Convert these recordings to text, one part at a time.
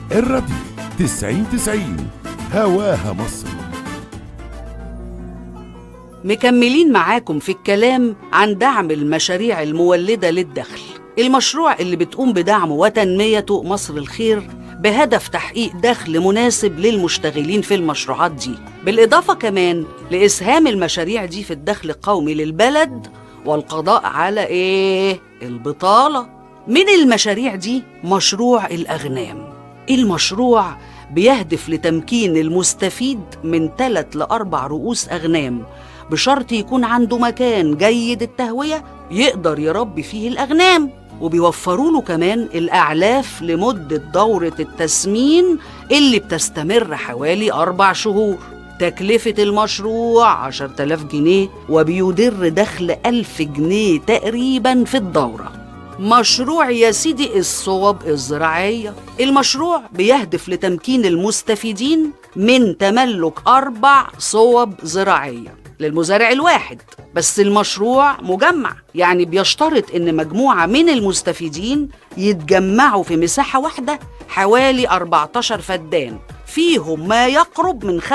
الراديو 90 90 هواها مصر مكملين معاكم في الكلام عن دعم المشاريع المولدة للدخل المشروع اللي بتقوم بدعمه وتنميته مصر الخير بهدف تحقيق دخل مناسب للمشتغلين في المشروعات دي بالإضافة كمان لإسهام المشاريع دي في الدخل القومي للبلد والقضاء على إيه؟ البطالة من المشاريع دي مشروع الأغنام المشروع بيهدف لتمكين المستفيد من ثلاث لأربع رؤوس أغنام بشرط يكون عنده مكان جيد التهوية يقدر يربي فيه الأغنام وبيوفروا له كمان الأعلاف لمدة دورة التسمين اللي بتستمر حوالي أربع شهور تكلفة المشروع 10000 جنيه وبيدر دخل 1000 جنيه تقريبا في الدورة مشروع يا سيدي الصوب الزراعية المشروع بيهدف لتمكين المستفيدين من تملك أربع صوب زراعية للمزارع الواحد بس المشروع مجمع يعني بيشترط ان مجموعة من المستفيدين يتجمعوا في مساحة واحدة حوالي 14 فدان فيهم ما يقرب من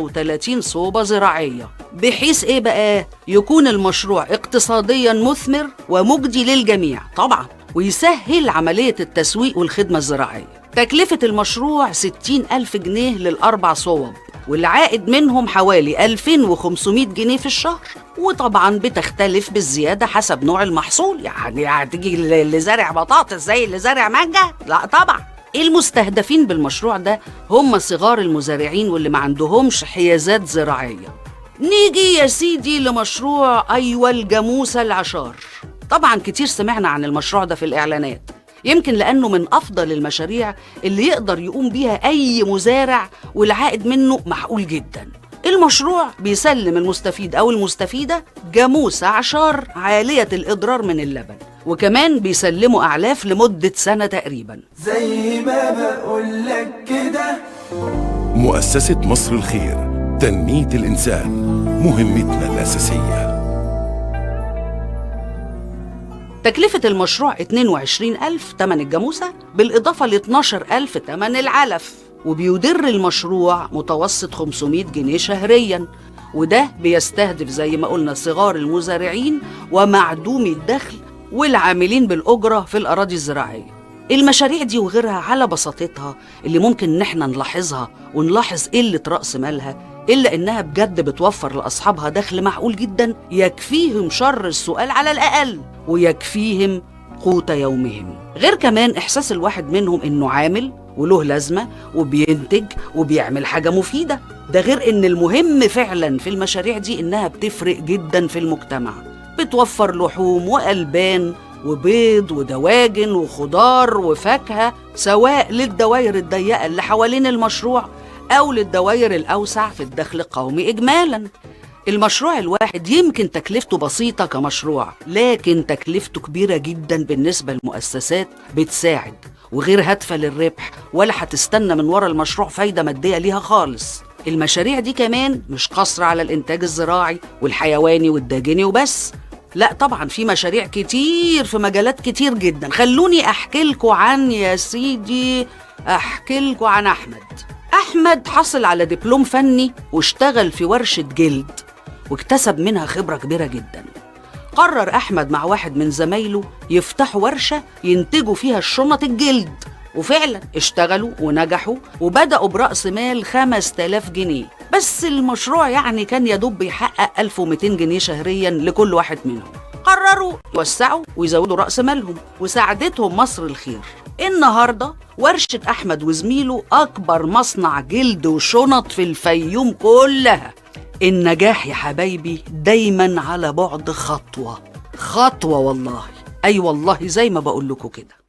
35 صوبة زراعية بحيث ايه بقى يكون المشروع اقتصاديا مثمر ومجدي للجميع طبعا ويسهل عملية التسويق والخدمة الزراعية تكلفة المشروع 60 ألف جنيه للأربع صوب والعائد منهم حوالي 2500 جنيه في الشهر وطبعا بتختلف بالزيادة حسب نوع المحصول يعني هتيجي اللي زارع بطاطس زي اللي زارع مانجا لا طبعا المستهدفين بالمشروع ده هم صغار المزارعين واللي ما عندهمش حيازات زراعية نيجي يا سيدي لمشروع أيوة الجاموسة العشار طبعا كتير سمعنا عن المشروع ده في الإعلانات يمكن لأنه من أفضل المشاريع اللي يقدر يقوم بيها أي مزارع والعائد منه معقول جدا المشروع بيسلم المستفيد أو المستفيدة جاموسة عشار عالية الإضرار من اللبن وكمان بيسلموا أعلاف لمدة سنة تقريبا زي ما بقولك كده مؤسسة مصر الخير تنمية الإنسان مهمتنا الأساسية تكلفة المشروع 22000 تمن الجاموسة بالإضافة ل 12000 تمن العلف وبيدر المشروع متوسط 500 جنيه شهريا وده بيستهدف زي ما قلنا صغار المزارعين ومعدومي الدخل والعاملين بالأجرة في الأراضي الزراعية المشاريع دي وغيرها على بساطتها اللي ممكن ان احنا نلاحظها ونلاحظ قلة رأس مالها إلا إنها بجد بتوفر لأصحابها دخل معقول جدا يكفيهم شر السؤال على الأقل ويكفيهم قوت يومهم غير كمان إحساس الواحد منهم إنه عامل وله لازمة وبينتج وبيعمل حاجة مفيدة ده غير إن المهم فعلا في المشاريع دي إنها بتفرق جدا في المجتمع بتوفر لحوم وألبان وبيض ودواجن وخضار وفاكهة سواء للدوائر الضيقة اللي حوالين المشروع أو للدوائر الأوسع في الدخل القومي إجمالا المشروع الواحد يمكن تكلفته بسيطة كمشروع لكن تكلفته كبيرة جدا بالنسبة للمؤسسات بتساعد وغير هادفة للربح ولا هتستنى من ورا المشروع فايدة مادية ليها خالص المشاريع دي كمان مش قصر على الإنتاج الزراعي والحيواني والداجني وبس لا طبعا في مشاريع كتير في مجالات كتير جدا خلوني احكي لكم عن يا سيدي احكي لكم عن احمد احمد حصل على دبلوم فني واشتغل في ورشه جلد واكتسب منها خبره كبيره جدا قرر احمد مع واحد من زمايله يفتحوا ورشه ينتجوا فيها الشنط الجلد وفعلا اشتغلوا ونجحوا وبدأوا برأس مال 5000 جنيه بس المشروع يعني كان يدوب بيحقق 1200 جنيه شهريا لكل واحد منهم قرروا يوسعوا ويزودوا رأس مالهم وساعدتهم مصر الخير النهاردة ورشة أحمد وزميله أكبر مصنع جلد وشنط في الفيوم كلها النجاح يا حبايبي دايما على بعد خطوة خطوة والله أي والله زي ما بقول لكم كده